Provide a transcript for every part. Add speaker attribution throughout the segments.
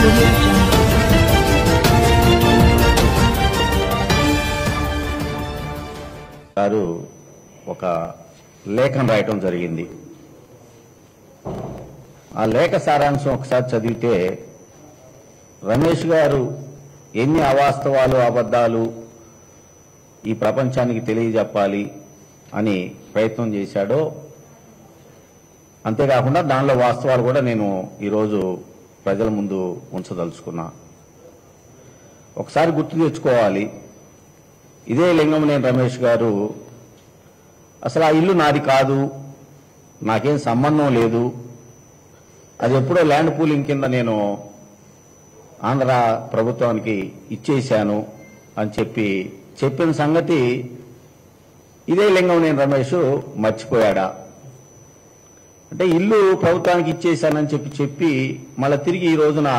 Speaker 1: audio jungle.
Speaker 2: గారు ఒక లేఖను రాయటం జరిగింది ఆ లేఖ సారాంశం ఒకసారి చదివితే రమేష్ గారు ఎన్ని అవాస్తవాలు అబద్ధాలు ఈ ప్రపంచానికి తెలియజెప్పాలి అని ప్రయత్నం చేశాడో అంతేకాకుండా దానిలో వాస్తవాలు కూడా నేను ఈరోజు ప్రజల ముందు ఉంచదలుచుకున్నా ఒకసారి గుర్తు తెచ్చుకోవాలి ఇదే లింగంనేని రమేష్ గారు అసలు ఆ ఇల్లు నాది కాదు నాకేం సంబంధం లేదు అది ఎప్పుడో ల్యాండ్ పూలింగ్ కింద నేను ఆంధ్ర ప్రభుత్వానికి ఇచ్చేశాను అని చెప్పి చెప్పిన సంగతి ఇదే లింగంనేని రమేష్ మర్చిపోయాడా అంటే ఇల్లు ప్రభుత్వానికి ఇచ్చేశానని చెప్పి చెప్పి మళ్ళీ తిరిగి ఈ రోజున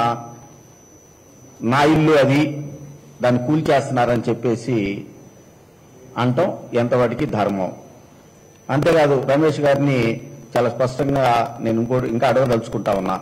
Speaker 2: నా ఇల్లు అది దాన్ని కూల్చేస్తున్నారని చెప్పేసి అంటాం ఎంతవాటికి ధర్మం అంతేకాదు రమేష్ గారిని చాలా స్పష్టంగా నేను ఇంకోటి ఇంకా అడగదలుచుకుంటా ఉన్నా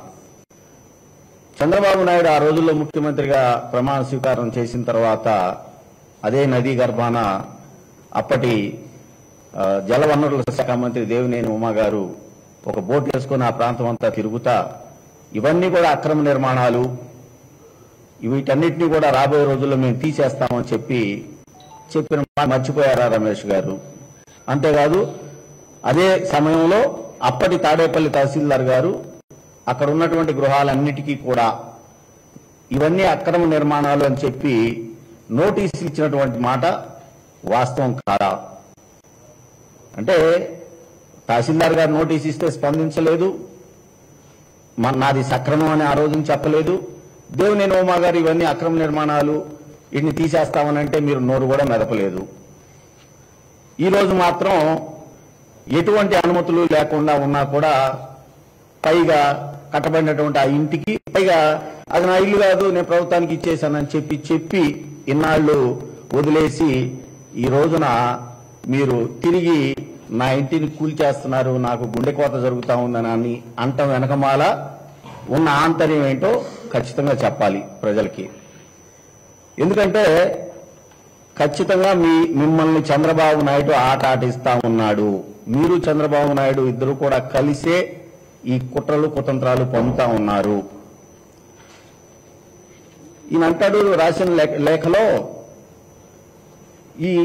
Speaker 2: చంద్రబాబు నాయుడు ఆ రోజుల్లో ముఖ్యమంత్రిగా ప్రమాణ స్వీకారం చేసిన తర్వాత అదే నదీ గర్భాన అప్పటి ఆ, జలవనరుల శాఖ మంత్రి దేవినేని ఉమా గారు ఒక బోట్ వేసుకుని ఆ ప్రాంతం అంతా తిరుగుతా ఇవన్నీ కూడా అక్రమ నిర్మాణాలు వీటన్నిటినీ కూడా రాబోయే రోజుల్లో మేము తీసేస్తామని చెప్పి చెప్పిన మాట మర్చిపోయారా రమేష్ గారు అంతేకాదు అదే సమయంలో అప్పటి తాడేపల్లి తహసీల్దార్ గారు అక్కడ ఉన్నటువంటి గృహాలన్నిటికీ కూడా ఇవన్నీ అక్రమ నిర్మాణాలు అని చెప్పి నోటీసులు ఇచ్చినటువంటి మాట వాస్తవం కాదా అంటే తహసీల్దార్ గారు నోటీస్ ఇస్తే స్పందించలేదు మన నాది సక్రమం అని ఆ రోజున చెప్పలేదు దేవుని ఉమా గారు ఇవన్నీ అక్రమ నిర్మాణాలు ఇన్ని తీసేస్తామనంటే మీరు నోరు కూడా మెదపలేదు ఈ రోజు మాత్రం ఎటువంటి అనుమతులు లేకుండా ఉన్నా కూడా పైగా కట్టబడినటువంటి ఆ ఇంటికి పైగా అది నా ఇల్లు కాదు నేను ప్రభుత్వానికి ఇచ్చేసానని చెప్పి చెప్పి ఇన్నాళ్ళు వదిలేసి ఈ రోజున మీరు తిరిగి నా ఇంటిని కూల్చేస్తున్నారు నాకు గుండె కోత జరుగుతా ఉందని అని అంటం వెనకమాల ఉన్న ఆంతర్యం ఏంటో ఖచ్చితంగా చెప్పాలి ప్రజలకి ఎందుకంటే ఖచ్చితంగా మీ మిమ్మల్ని చంద్రబాబు నాయుడు ఆట ఆటిస్తా ఉన్నాడు మీరు చంద్రబాబు నాయుడు ఇద్దరు కూడా కలిసే ఈ కుట్రలు కుతంత్రాలు పొందుతా ఉన్నారు ఈయన అంటాడు రాసిన లేఖ- లేఖలో ఈ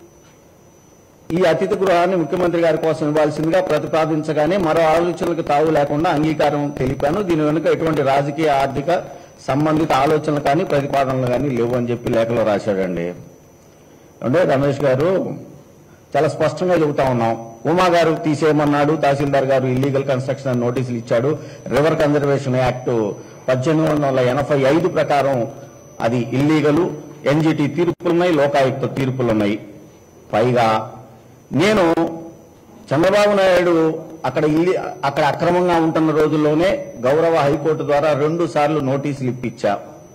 Speaker 2: ఈ అతిథి గృహాన్ని ముఖ్యమంత్రి గారి కోసం ఇవ్వాల్సిందిగా ప్రతిపాదించగానే మరో ఆలోచనలకు తావు లేకుండా అంగీకారం తెలిపాను దీని వెనుక ఎటువంటి రాజకీయ ఆర్థిక సంబంధిత ఆలోచనలు కానీ ప్రతిపాదనలు కానీ లేవు అని చెప్పి లేఖలో రాశాడండి అంటే రమేష్ గారు చాలా స్పష్టంగా చెబుతా ఉన్నాం ఉమా గారు తీసేయమన్నాడు తహసీల్దార్ గారు ఇల్లీగల్ కన్స్ట్రక్షన్ అని నోటీసులు ఇచ్చాడు రివర్ కన్జర్వేషన్ యాక్ట్ పద్దెనిమిది వందల ఎనభై ఐదు ప్రకారం అది ఇల్లీగలు ఎన్జిటి తీర్పులున్నాయి లోకాయుక్త తీర్పులున్నాయి పైగా నేను చంద్రబాబు నాయుడు అక్కడ ఇల్లి అక్కడ అక్రమంగా ఉంటున్న రోజుల్లోనే గౌరవ హైకోర్టు ద్వారా రెండు సార్లు నోటీసులు ఇప్పించా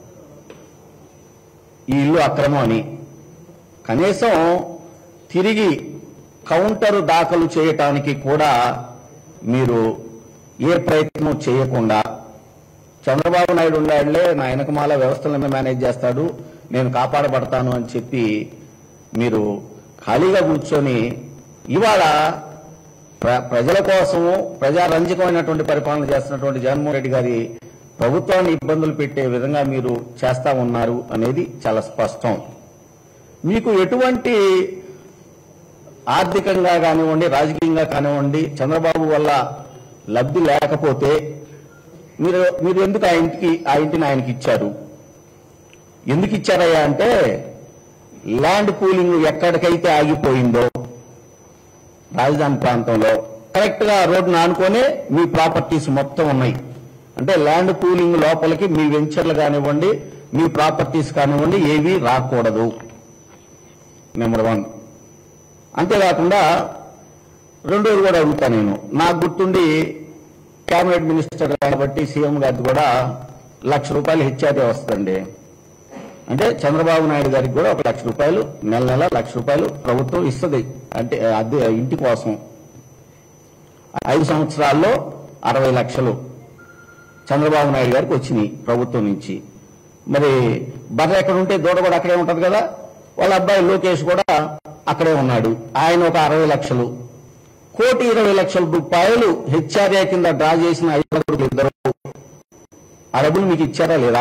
Speaker 2: ఈ ఇల్లు అక్రమం అని కనీసం తిరిగి కౌంటర్ దాఖలు చేయటానికి కూడా మీరు ఏ ప్రయత్నం చేయకుండా చంద్రబాబు నాయుడు ఉండాడులే నా వెనకమాల వ్యవస్థలను మేనేజ్ చేస్తాడు నేను కాపాడబడతాను అని చెప్పి మీరు ఖాళీగా కూర్చొని ఇవాళ ప్ర- ప్రజల కోసము ప్రజారంజకమైనటువంటి పరిపాలన చేస్తున్నటువంటి జగన్మోహన్ రెడ్డి గారి ప్రభుత్వాన్ని ఇబ్బందులు పెట్టే విధంగా మీరు చేస్తా ఉన్నారు అనేది చాలా స్పష్టం మీకు ఎటువంటి ఆర్థికంగా కానివ్వండి రాజకీయంగా కానివ్వండి చంద్రబాబు వల్ల లబ్ధి లేకపోతే మీరు మీరు ఎందుకు ఆ ఇంటికి ఆ ఇంటిని ఆయనకి ఇచ్చారు ఎందుకు ఇచ్చారయ్యా అంటే ల్యాండ్ పూలింగ్ ఎక్కడికైతే ఆగిపోయిందో రాజధాని ప్రాంతంలో కరెక్ట్ గా రోడ్డును ఆనుకొనే మీ ప్రాపర్టీస్ మొత్తం ఉన్నాయి అంటే ల్యాండ్ పూలింగ్ లోపలికి మీ వెంచర్లు కానివ్వండి మీ ప్రాపర్టీస్ కానివ్వండి ఏవి రాకూడదు నెంబర్ వన్ అంతేకాకుండా రెండోది కూడా అడుగుతా నేను నాకు గుర్తుండి కేబినెట్ మినిస్టర్ కాబట్టి సీఎం గారికి కూడా లక్ష రూపాయలు హెచ్ఆర్ఏ వస్తుంది అంటే చంద్రబాబు నాయుడు గారికి కూడా ఒక లక్ష రూపాయలు నెల నెల లక్ష రూపాయలు ప్రభుత్వం ఇస్తుంది అంటే అద్దె ఇంటి కోసం ఐదు సంవత్సరాల్లో అరవై లక్షలు చంద్రబాబు నాయుడు గారికి వచ్చినాయి ప్రభుత్వం నుంచి మరి బర్రె ఎక్కడ ఉంటే దూడ కూడా అక్కడే ఉంటది కదా వాళ్ళ అబ్బాయి లోకేష్ కూడా అక్కడే ఉన్నాడు ఆయన ఒక అరవై లక్షలు కోటి ఇరవై లక్షల రూపాయలు హెచ్ఆర్ఏ కింద డ్రా చేసిన ఐదు ఇద్దరు ఆ డబ్బులు మీకు ఇచ్చారా లేదా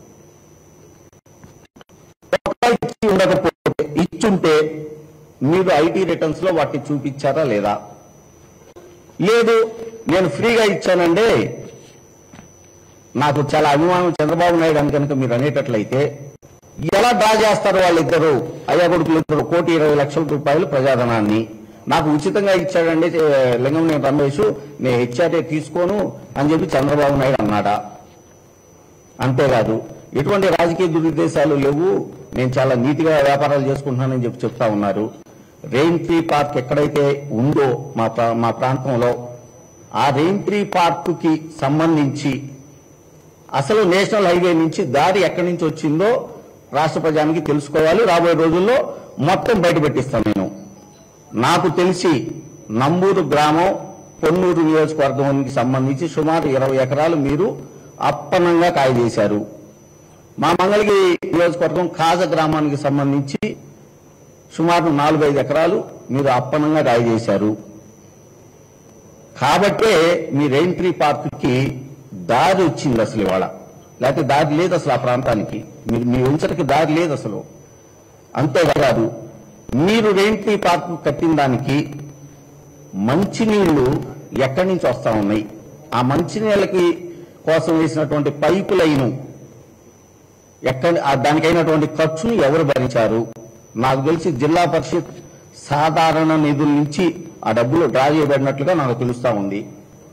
Speaker 2: రూపాయి ఇచ్చి ఉండకపోతే ఇచ్చుంటే మీరు ఐటీ రిటర్న్స్ లో వాటిని చూపించారా లేదా లేదు నేను ఫ్రీగా ఇచ్చానండి నాకు చాలా అభిమానం చంద్రబాబు నాయుడు అని కనుక మీరు అనేటట్లయితే ఎలా డ్రా చేస్తారు వాళ్ళిద్దరు అయ్యా కొడుకులు ఇద్దరు కోటి ఇరవై లక్షల రూపాయలు ప్రజాధనాన్ని నాకు ఉచితంగా ఇచ్చాడండి ఏ, లింగంనేని రమేష్ నేను హెచ్ఆర్ఏ తీసుకోను అని చెప్పి చంద్రబాబు నాయుడు అన్నాడా అంతేకాదు ఎటువంటి రాజకీయ దురుద్దేశాలు లేవు నేను చాలా నీతిగా వ్యాపారాలు చేసుకుంటున్నానని చెప్పి చెప్తా ఉన్నారు రెయిన్ ట్రీ పార్క్ ఎక్కడైతే ఉందో మా ప్రా- మా ప్రాంతంలో ఆ రెయిన్ ట్రీ పార్క్ కి సంబంధించి అసలు నేషనల్ హైవే నుంచి దారి ఎక్కడి నుంచి వచ్చిందో రాష్ట్ర ప్రజానికి తెలుసుకోవాలి రాబోయే రోజుల్లో మొత్తం బయట పెట్టిస్తాను నేను నాకు తెలిసి నంబూరు గ్రామం పొన్నూరు నియోజకవర్గానికి సంబంధించి సుమారు ఇరవై ఎకరాలు మీరు అప్పనంగా కాయ చేశారు మా మంగళగిరి నియోజకవర్గం కాజ గ్రామానికి సంబంధించి సుమారు నాలుగైదు ఎకరాలు మీరు అప్పనంగా కాయ చేశారు కాబట్టే మీ రెయిన్ ట్రీ పార్క్కి దారి వచ్చింది అసలు ఇవాళ లేకపోతే దారి లేదు అసలు ఆ ప్రాంతానికి మీరు మీ వెంచర్కి దారి లేదు అసలు అంతేకాదు మీరు రెయిన్ ట్రీ పార్క్ కట్టిన దానికి మంచినీళ్లు ఎక్కడి నుంచి వస్తా ఉన్నాయి ఆ మంచినీళ్ళకి కోసం వేసినటువంటి పైపు లైను ఎక్కడ ఆ దానికైనటువంటి ఖర్చును ఎవరు భరించారు నాకు తెలిసి జిల్లా పరిషత్ సాధారణ నిధుల నుంచి ఆ డబ్బులు డ్రా చేయబడినట్లుగా నాకు తెలుస్తా ఉంది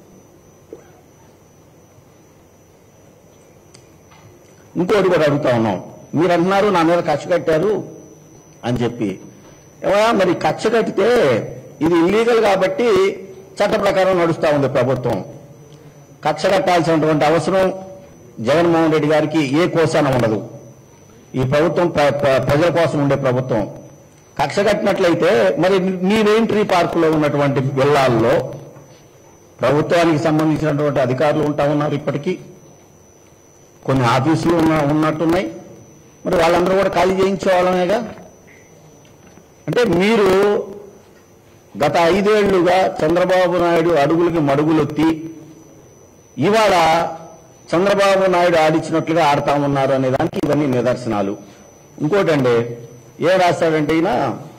Speaker 2: ఇంకోటి కూడా అడుగుతా ఉన్నాం మీరు అంటున్నారు నా మీద కక్ష కట్టారు అని చెప్పి ఏమయ్యా మరి కక్ష కట్టితే ఇది ఇల్లీగల్ కాబట్టి చట్ట ప్రకారం నడుస్తా ఉంది ప్రభుత్వం కక్ష కట్టాల్సినటువంటి అవసరం జగన్మోహన్ రెడ్డి గారికి ఏ కోసాన ఉండదు ఈ ప్రభుత్వం ప్ర- ప్ర- ప్రజల కోసం ఉండే ప్రభుత్వం కక్ష కట్టినట్లయితే మరి మీ రెయిన్ ట్రీ పార్కులో ఉన్నటువంటి విల్లాల్లో ప్రభుత్వానికి సంబంధించినటువంటి అధికారులు ఉంటా ఉన్నారు ఇప్పటికీ కొన్ని ఆఫీసులు ఉన్న ఉన్నట్టున్నాయి మరి వాళ్ళందరూ కూడా ఖాళీ చేయించేవాళ్ళమేగా అంటే మీరు గత ఐదేళ్లుగా చంద్రబాబు నాయుడు అడుగులకి మడుగులొత్తి ఇవాళ చంద్రబాబు నాయుడు ఆడిచ్చినట్లుగా ఆడుతా ఉన్నారు అనే దానికి ఇవన్నీ నిదర్శనాలు ఇంకోటండి ఏ రాశాడంటే ఈయన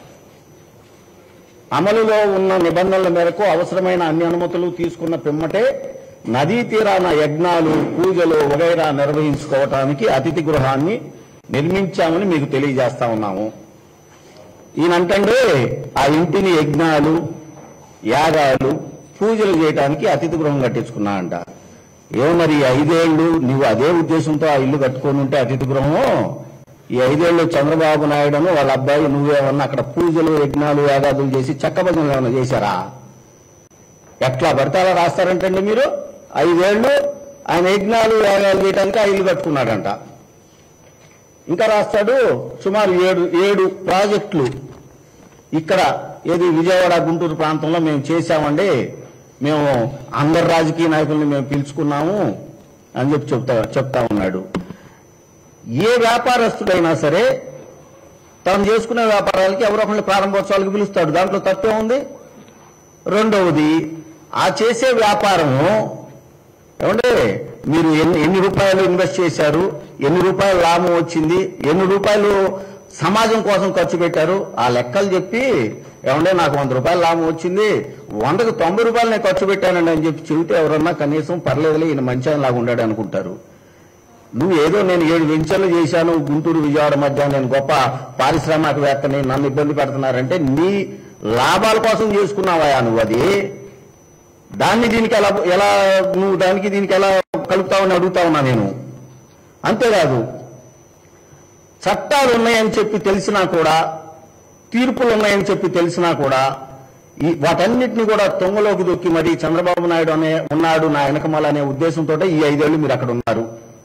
Speaker 2: అమలులో ఉన్న నిబంధనల మేరకు అవసరమైన అన్ని అనుమతులు తీసుకున్న పిమ్మటే నదీ తీరాన యజ్ఞాలు పూజలు వగైరా నిర్వహించుకోవటానికి అతిథి గృహాన్ని నిర్మించామని మీకు తెలియజేస్తా ఉన్నాము ఈయనంటండి ఆ ఇంటిని యజ్ఞాలు యాగాలు పూజలు చేయడానికి అతిథి గృహం కట్టించుకున్నా అంట ఏమో మరి ఈ ఐదేళ్లు నువ్వు అదే ఉద్దేశంతో ఆ ఇల్లు కట్టుకొని ఉంటే అతిథి గృహము ఈ ఐదేళ్లు చంద్రబాబు నాయుడును వాళ్ళ అబ్బాయి నువ్వేమన్నా అక్కడ పూజలు యజ్ఞాలు యాగాదులు చేసి చెక్క భజనలు ఏమన్నా చేశారా ఎట్లా పడితే అలా రాస్తారంటండి మీరు ఐదేళ్లు ఆయన యజ్ఞాలు యాగాలు చేయడానికి ఆ ఇల్లు కట్టుకున్నాడంట ఇంకా రాస్తాడు సుమారు ఏడు ఏడు ప్రాజెక్టులు ఇక్కడ ఏది విజయవాడ గుంటూరు ప్రాంతంలో మేము చేశామండి మేము అందరు రాజకీయ నాయకుల్ని మేము పిలుచుకున్నాము అని చెప్పి చెప్తా చెప్తా ఉన్నాడు ఏ వ్యాపారస్తుడైనా సరే తాను చేసుకునే వ్యాపారాలకి ఎవరో ఒకరిని ప్రారంభోత్సవాలకు పిలుస్తాడు దాంట్లో తప్పే ఉంది రెండవది ఆ చేసే వ్యాపారము ఏమంటే మీరు ఎన్ని ఎన్ని రూపాయలు ఇన్వెస్ట్ చేశారు ఎన్ని రూపాయలు లాభం వచ్చింది ఎన్ని రూపాయలు సమాజం కోసం ఖర్చు పెట్టారు ఆ లెక్కలు చెప్పి ఏమంటే నాకు వంద రూపాయలు లాభం వచ్చింది వందకు తొంభై రూపాయలు నేను ఖర్చు పెట్టానండి అని చెప్పి చెబితే ఎవరన్నా కనీసం పర్లేదులే ఈయన మంచి ఆయన లాగా ఉండాడు అనుకుంటారు నువ్వు ఏదో నేను ఏడు వెంచర్లు చేశాను గుంటూరు విజయవాడ మధ్య నేను గొప్ప పారిశ్రామికవేత్తని నన్ను ఇబ్బంది పెడుతున్నారంటే నీ లాభాల కోసం చేసుకున్నావా నువ్వు అది దాన్ని దీనికి ఎలా ఎలా నువ్వు దానికి దీనికి ఎలా కలుపుతావని అడుగుతా ఉన్నా నేను అంతేకాదు చట్టాలు ఉన్నాయని చెప్పి తెలిసినా కూడా తీర్పులు ఉన్నాయని చెప్పి తెలిసినా కూడా ఈ వాటన్నిటిని కూడా తొంగలోకి దొక్కి మరి చంద్రబాబు నాయుడు అనే ఉన్నాడు నా వెనకమాల అనే ఉద్దేశంతో ఈ ఐదేళ్లు మీరు అక్కడ ఉన్నారు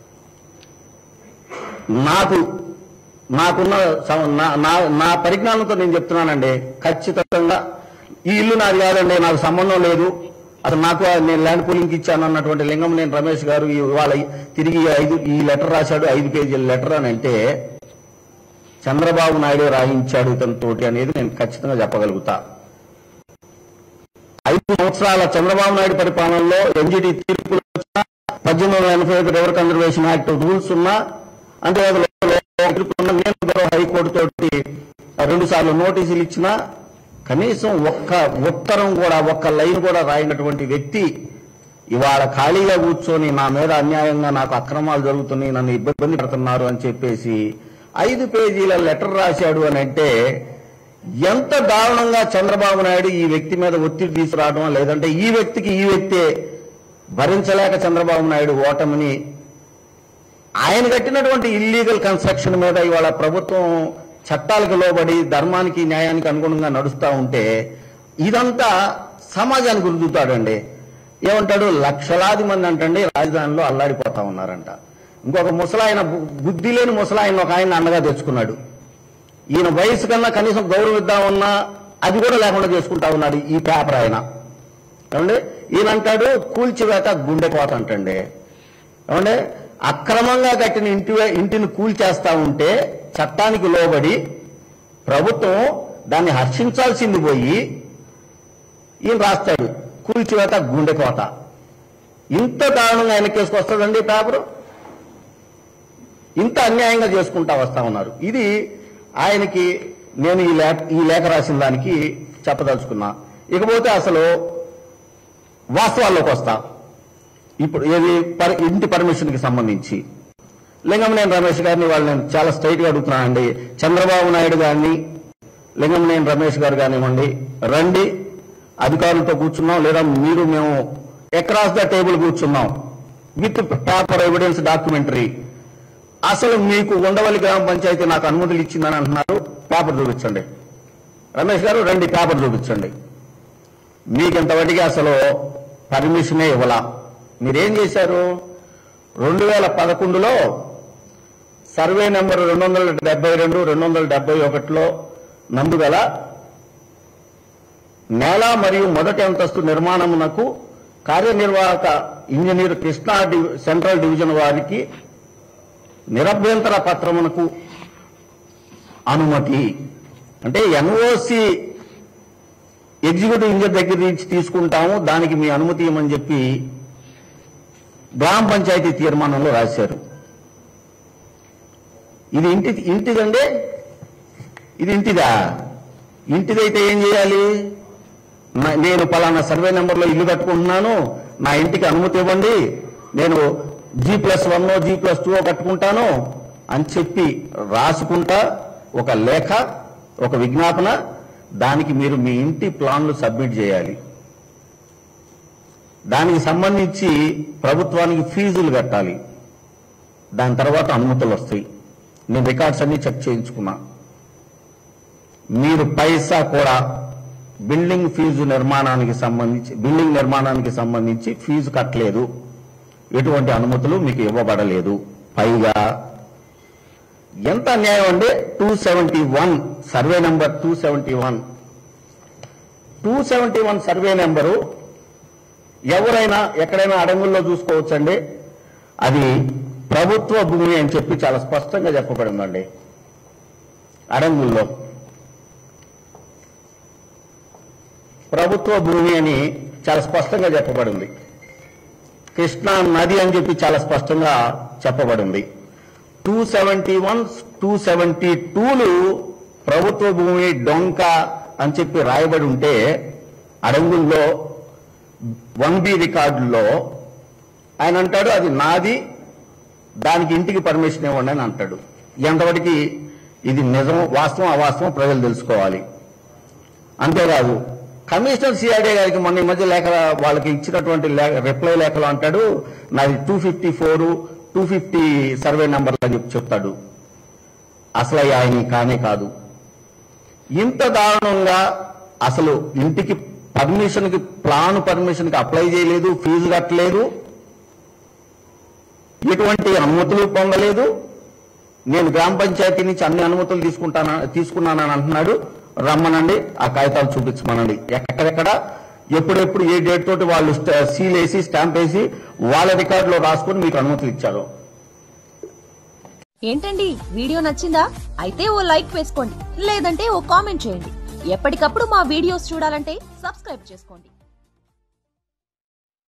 Speaker 2: నాకు నాకున్న సమ- నా- నా నా పరిజ్ఞానంతో నేను చెప్తున్నానండి ఖచ్చితంగా ఈ ఇల్లు నాది కాదండి నాకు సంబంధం లేదు అసలు నాకు నేను ల్యాండ్ పూలింగ్ ఇచ్చాను అన్నటువంటి లింగం నేను రమేష్ గారు ఇవాళ తిరిగి ఐదు ఈ లెటర్ రాశాడు ఐదు పేజీల లెటర్ అని అంటే చంద్రబాబు నాయుడు రాయించాడు ఇతనితోటి అనేది నేను ఖచ్చితంగా చెప్పగలుగుతా ఐదు సంవత్సరాల చంద్రబాబు నాయుడు పరిపాలనలో ఎన్జిటి తీర్పులు వచ్చినా పద్దెనిమిది వందల ఎనభై ఐదు రివర్ కన్జర్వేషన్ యాక్ట్ రూల్స్ ఉన్నా అంతేకాదు తీర్పులు ఉన్నా నేను గౌరవ హైకోర్టు తోటి రెండు సార్లు నోటీసులు ఇచ్చినా కనీసం ఒక్క ఉత్తరం కూడా ఒక్క లైన్ కూడా రాయినటువంటి వ్యక్తి ఇవాళ ఖాళీగా కూర్చొని నా మీద అన్యాయంగా నాకు అక్రమాలు జరుగుతున్నాయి నన్ను ఇబ్బంది పెడుతున్నారు అని చెప్పేసి ఐదు పేజీల లెటర్ రాశాడు అని అంటే ఎంత దారుణంగా చంద్రబాబు నాయుడు ఈ వ్యక్తి మీద ఒత్తిడి తీసుకురావడం లేదంటే ఈ వ్యక్తికి ఈ వ్యక్తే భరించలేక చంద్రబాబు నాయుడు ఓటమిని ఆయన కట్టినటువంటి ఇల్లీగల్ కన్స్ట్రక్షన్ మీద ఇవాళ ప్రభుత్వం చట్టాలకు లోబడి ధర్మానికి న్యాయానికి అనుగుణంగా నడుస్తా ఉంటే ఇదంతా సమాజానికి రుద్దుతాడండి ఏమంటాడు లక్షలాది మంది అంటండి రాజధానిలో అల్లాడిపోతా ఉన్నారంట ఇంకొక ముసలాయన బు- బుద్ధి లేని ముసలాయన ఒక ఆయన అండగా తెచ్చుకున్నాడు ఈయన వయసు కన్నా కనీసం గౌరవిద్దామన్నా అది కూడా లేకుండా చేసుకుంటా ఉన్నాడు ఈ పేపర్ ఆయన ఏమండి ఈయన అంటాడు కూల్చివేత గుండె కోత అంటండి ఏమండి అక్రమంగా కట్టిన ఇంటి ఇంటిని కూల్చేస్తా ఉంటే చట్టానికి లోబడి ప్రభుత్వం దాన్ని హర్షించాల్సింది పోయి ఈయన రాస్తాడు కూల్చివేత గుండె కోత ఇంత దారుణంగా ఆయన కేసుకొస్తుందండి ఈ పేపరు ఇంత అన్యాయంగా చేసుకుంటా వస్తా ఉన్నారు ఇది ఆయనకి నేను ఈ లేఖ ఈ లేఖ రాసిన దానికి చెప్పదలుచుకున్నా ఇకపోతే అసలు వాస్తవాల్లోకి వస్తా ఇప్పుడు ఏది పర్- ఇంటి పర్మిషన్కి సంబంధించి లింగంనేని రమేష్ గారిని వాళ్ళు నేను చాలా స్ట్రైట్ గా అడుగుతున్నానండి చంద్రబాబు నాయుడు గారిని లింగంనేని రమేష్ గారు కానివ్వండి రండి అధికారులతో కూర్చున్నాం లేదా మీరు మేము అక్రాస్ ద టేబుల్ కూర్చున్నాం విత్ పేపర్ ఎవిడెన్స్ డాక్యుమెంటరీ అసలు మీకు ఉండవల్లి గ్రామ పంచాయతీ నాకు అనుమతులు ఇచ్చిందని అంటున్నారు పేపర్ చూపించండి రమేష్ గారు రండి పేపర్ చూపించండి మీకు ఇంతవరకు అసలు పర్మిషనే ఇవ్వలా మీరేం చేశారు రెండు వేల పదకొండులో సర్వే నెంబర్ రెండు వందల డెబ్బై రెండు రెండు వందల డెబ్బై ఒకటిలో నందుగల నేల మరియు మొదటి అంతస్తు నిర్మాణమునకు కార్యనిర్వాహక ఇంజనీర్ కృష్ణా డివి- సెంట్రల్ డివిజన్ వారికి నిరభ్యంతర పత్రమునకు అనుమతి అంటే ఎన్ఓసి ఎగ్జిక్యూటివ్ ఇంజనీర్ దగ్గర నుంచి తీసుకుంటాము దానికి మీ అనుమతి ఇవ్వమని చెప్పి గ్రామ పంచాయతీ తీర్మానంలో రాశారు ఇది ఇంటి ఇంటిదండి ఇది ఇంటిదా ఇంటిదైతే ఏం చేయాలి నా- నేను పలానా సర్వే నెంబర్లో ఇల్లు కట్టుకుంటున్నాను నా ఇంటికి అనుమతి ఇవ్వండి నేను G plus one G plus two కట్టుకుంటాను అని చెప్పి రాసుకుంటా ఒక లేఖ ఒక విజ్ఞాపన దానికి మీరు మీ ఇంటి ప్లాన్లు సబ్మిట్ చేయాలి దానికి సంబంధించి ప్రభుత్వానికి ఫీజులు కట్టాలి దాని తర్వాత అనుమతులు వస్తాయి నేను రికార్డ్స్ అన్ని చెక్ చేయించుకున్నా మీరు పైసా కూడా బిల్డింగ్ ఫీజు నిర్మాణానికి సంబంధించి బిల్డింగ్ నిర్మాణానికి సంబంధించి ఫీజు కట్టలేదు ఎటువంటి అనుమతులు మీకు ఇవ్వబడలేదు పైగా ఎంత అన్యాయం అండి two seventy one survey number two seventy one two seventy one survey number ఎవరైనా ఎక్కడైనా అడంగుల్లో చూసుకోవచ్చండి అది ప్రభుత్వ భూమి అని చెప్పి చాలా స్పష్టంగా చెప్పబడిందండి అడంగుల్లో ప్రభుత్వ భూమి అని చాలా స్పష్టంగా చెప్పబడింది కృష్ణా నది అని చెప్పి చాలా స్పష్టంగా చెప్పబడింది two seventy one two seventy టూలు ప్రభుత్వ భూమి డొంక అని చెప్పి రాయబడి ఉంటే అడంగుల్లో వన్ బి రికార్డులో ఆయన అంటాడు అది నాది దానికి ఇంటికి పర్మిషన్ ఇవ్వండి అని అంటాడు ఎంతవరకు ఇది నిజం వాస్తవం అవాస్తవం ప్రజలు తెలుసుకోవాలి అంతేకాదు కమిషనర్ సిఐడి గారికి మొన్న ఈ మధ్య లేఖ వాళ్ళకి ఇచ్చినటువంటి లే- రిప్లై లేఖలో అంటాడు నాది two fifty four two fifty survey number అని చెప్పి చెప్తాడు అసలు అవి ఆయన కానే కాదు ఇంత దారుణంగా అసలు ఇంటికి పర్మిషన్ కి ప్లాన్ పర్మిషన్ కి అప్లై చేయలేదు ఫీజు కట్టలేదు ఎటువంటి అనుమతులు పొందలేదు నేను గ్రామ పంచాయతీ నుంచి అన్ని అనుమతులు తీసుకుంటానా తీసుకున్నానని అంటున్నాడు రమ్మనండి ఆ కాగితాలు చూపించమనండి ఎక్కడెక్కడ ఎప్పుడెప్పుడు ఏ డేట్ తోటి వాళ్ళు స్ట- సీల్ వేసి స్టాంప్ వేసి వాళ్ళ రికార్డులో రాసుకొని మీకు అనుమతులు ఇచ్చారు
Speaker 1: ఏంటండి వీడియో నచ్చిందా అయితే ఓ లైక్ వేసుకోండి లేదంటే ఓ కామెంట్ చేయండి ఎప్పటికప్పుడు మా వీడియోస్ చూడాలంటే సబ్స్క్రైబ్ చేసుకోండి